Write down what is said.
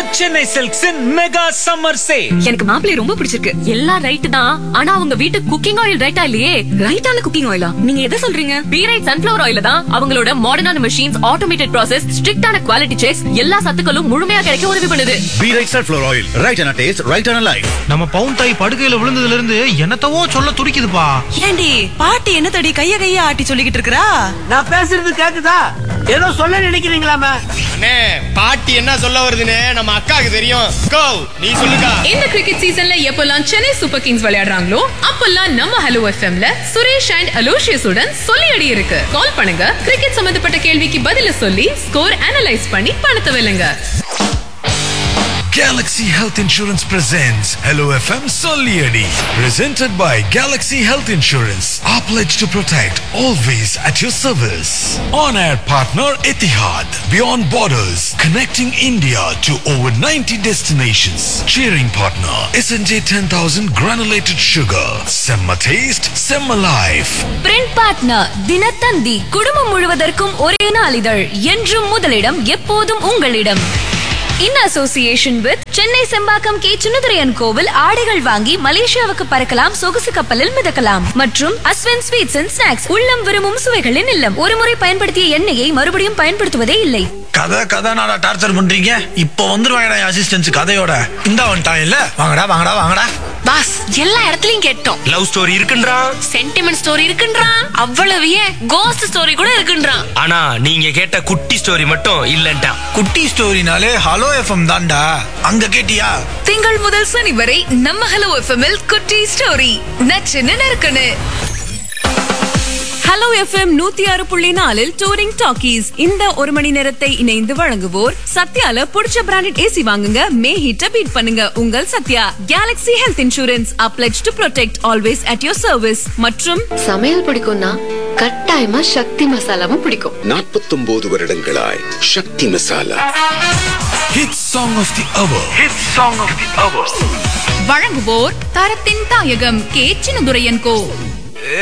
சென்னை சில்க்ஸின் mega summer sale எனக்கு மாப்பிள்ளை ரொம்ப பிடிச்சிருக்கு எல்லாம் ரைட் தான் ஆனா அவங்க வீட்டு குக்கிங் ஆயில் ரைட்டா இல்லையே ரைட்டான குக்கிங் ஆயிலா நீங்க எதை சொல்றீங்க பி ரைட் சன்ஃபிளவர் ஆயில தான் அவங்களோட மாடர்னான மெஷின்ஸ் ஆட்டோமேட்டட் ப்ராசஸ் ஸ்ட்ரிக்டான குவாலிட்டி செக்ஸ் எல்லா சத்துக்களும் முழுமையா கிடைக்க உதவி பண்ணுது B right sunflower oil right and taste right and life நம்ம பவுன் தாய் படுக்கையில விழுந்ததுல இருந்து என்னத்தவோ சொல்ல துடிக்குதுப்பா ஏண்டி பாட்டி என்ன தடி கைய கைய ஆட்டி சொல்லிக்கிட்டு இருக்கறா நான் பேசுறது கேக்குதா ஏதோ சொல்ல நினைக்கிறீங்களாமே அண்ணே பாட்டி என்ன சொல்ல வருதுன்னு நம்ம அக்காக்கு தெரியும் கோ நீ சொல்லுக்கா இந்த கிரிக்கெட் சீசன்ல எப்பெல்லாம் சென்னை சூப்பர் கிங்ஸ் விளையாடுறாங்களோ அப்பெல்லாம் நம்ம ஹலோ எஃப்எம்ல சுரேஷ் அண்ட் அலோஷியஸ் உடன் சொல்லி அடி இருக்கு கால் பண்ணுங்க கிரிக்கெட் சம்பந்தப்பட்ட கேள்விக்கு பதில சொல்லி ஸ்கோர் அனலைஸ் பண்ணி பணத்தை வெல்லுங்க Galaxy Health Insurance presents Hello FM Soliadi. Presented by Galaxy Health Insurance. Our pledge to protect, always at your service. On air partner Etihad. Beyond borders, connecting India to over 90 destinations. Cheering partner SNJ 10000 granulated sugar. Semma taste, Semma life. Print partner Dinathanthi குடும்பம் முழுவதற்கும் ஒரே நாளிதழ் என்றும் முதலிடம் எப்போதும் உங்களிடம் in association with Chennai Sembakkam K சுனதுரையன் கோவில் ஆடைகள் வாங்கி மலேசியாவுக்கு பறக்கலாம் சொகுசு கப்பலில் மிதக்கலாம் மற்றும் அஸ்வன் ஸ்வீட்ஸ் அண்ட் ஸ்நாக்ஸ் உள்ளம் விரும்பும் சுவைகளின் இல்லம் ஒருமுறை பயன்படுத்திய எண்ணெயை மறுபடியும் பயன்படுத்துவதே இல்லை கதை கதை நாடா டார்ச்சர் பண்றீங்க இப்போ வந்துருவாங்கடா அசிஸ்டன்ஸ் கதையோட இந்த வந்துட்டான் இல்ல வாங்கடா வாங்கடா வாங்கடா பாஸ் எல்லா இடத்துலயும் கேட்டோம் லவ் ஸ்டோரி இருக்குன்றான் சென்டிமெண்ட் ஸ்டோரி இருக்குன்றான் அவ்வளவு ஏன் கோஸ்ட் ஸ்டோரி கூட இருக்குன்றான் ஆனா நீங்க கேட்ட குட்டி ஸ்டோரி மட்டும் இல்லன்ட்டான் குட்டி ஸ்டோரினாலே ஹலோ எஃப்எம் தான்டா அங்க கேட்டியா திங்கள் முதல் சனி வரை நம்ம ஹலோ எஃப்எம்எல் குட்டி ஸ்டோரி நச்சுன்னு நறுக்குன்னு ஹலோ எஃப்எம் நூத்தி ஆறு புள்ளி நாலில் டூரிங் டாக்கீஸ் இந்த ஒரு மணி நேரத்தை இணைந்து வழங்குவோர் சத்யால புடிச்ச பிராண்டட் ஏசி வாங்குங்க மே ஹீட்ட பீட் பண்ணுங்க உங்கள் Sathya Galaxy health insurance able to protect always at your service மற்றும் சமையல் பிடிக்கும்னா கட்டாயமா சக்தி மசாலாவும் பிடிக்கும் நாற்பத்தொன்பது வருடங்களாய் சக்தி masala Hit song of the hour. Hit song of the hour. வழங்குவோர் தரத்தின் தாயகம் கே சின்னதுரையன் கோ